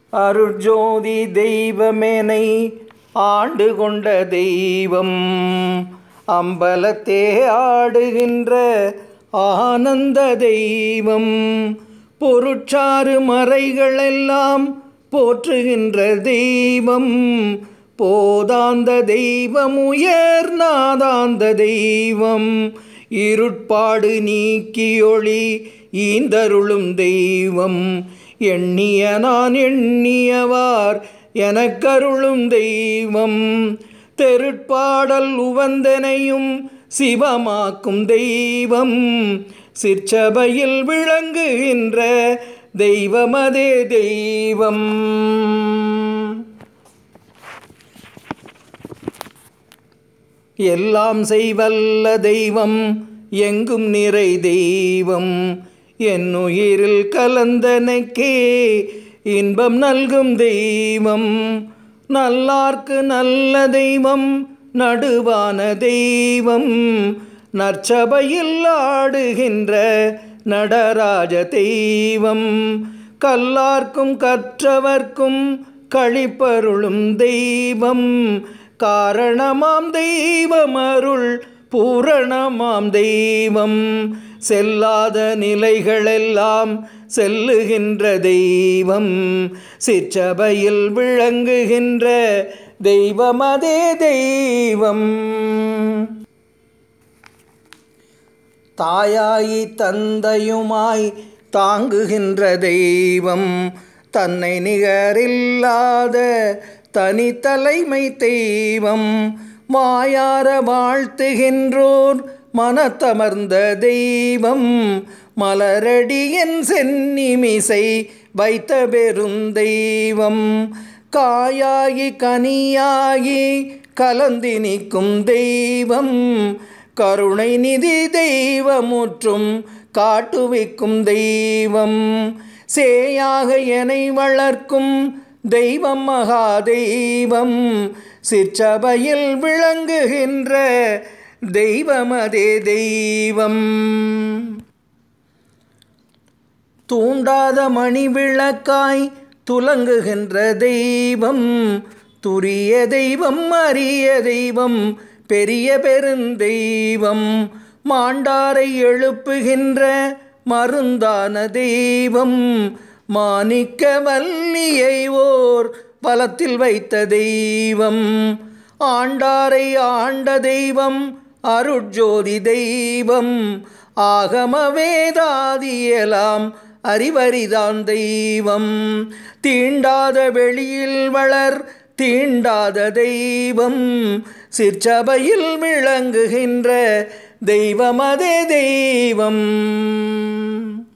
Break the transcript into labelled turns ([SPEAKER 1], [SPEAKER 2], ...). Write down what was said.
[SPEAKER 1] அருட்ஜோதி தெய்வமேனை ஆண்டு கொண்ட தெய்வம் அம்பலத்தே ஆடுகின்ற ஆனந்த தெய்வம் பொருட்சாறு மறைகளெல்லாம் போற்றுகின்ற தெய்வம் போதாந்த தெய்வம் உயர்நாதாந்த தெய்வம் இருட்பாடு நீக்கியொளி ஈந்தருளும் தெய்வம் எண்ணிய நான் எண்ணியவார் எனக்கருளும் தெய்வம் தெருட்பாடல் உவந்தனையும் சிவமாக்கும் தெய்வம் சிற்சபையில் விளங்குகின்ற தெய்வமதே தெய்வம் எல்லாம் செய்வல்ல தெய்வம் எங்கும் நிறை தெய்வம் என் உயிரில் கலந்தனக்கே இன்பம் நல்கும் தெய்வம் நல்லார்க்கு நல்ல தெய்வம் நடுவான தெய்வம் நற்சபையில் ஆடுகின்ற நடராஜ தெய்வம் கல்லார்க்கும் கற்றவர்க்கும் கழிப்பருளும் தெய்வம் காரணமாம் தெய்வம் அருள் பூரணமாம் தெய்வம் செல்லாத நிலைகளெல்லாம் செல்லுகின்ற தெய்வம் சிற்றபையில் விளங்குகின்ற தெய்வம் அதே தெய்வம் தாயாயி தந்தையுமாய் தாங்குகின்ற தெய்வம் தன்னை நிகரில்லாத தனித்தலைமை தெய்வம் மாயார வாழ்த்துகின்றோர் மனத்தமர்ந்த தெய்வம் மலரடியின் சென்னிமிசை வைத்த பெருந்தெய்வம் காயாகி கனியாகி கலந்தி நிற்கும் தெய்வம் கருணை நிதி தெய்வமுற்றும் காட்டுவிக்கும் தெய்வம் சேயாக எனை வளர்க்கும் தெய்வம் மகா தெய்வம் சிற்றபையில் விளங்குகின்ற தெய்வமதே தெய்வம் தூண்டாத மணி விளக்காய் துலங்குகின்ற தெய்வம் துரிய தெய்வம் அரிய தெய்வம் பெரிய பெருந்தெய்வம் மாண்டாரை எழுப்புகின்ற மருந்தான தெய்வம் மாணிக்க வல்லியை ஓர் பலத்தில் வைத்த தெய்வம் ஆண்டாரை ஆண்ட தெய்வம் அருட்ஜோதி தெய்வம் ஆகம வேதாதியலாம் அறிவரிதான் தெய்வம் தீண்டாத வெளியில் வளர் தீண்டாத தெய்வம் சிற்சபையில் விளங்குகின்ற தெய்வம் அதே தெய்வம்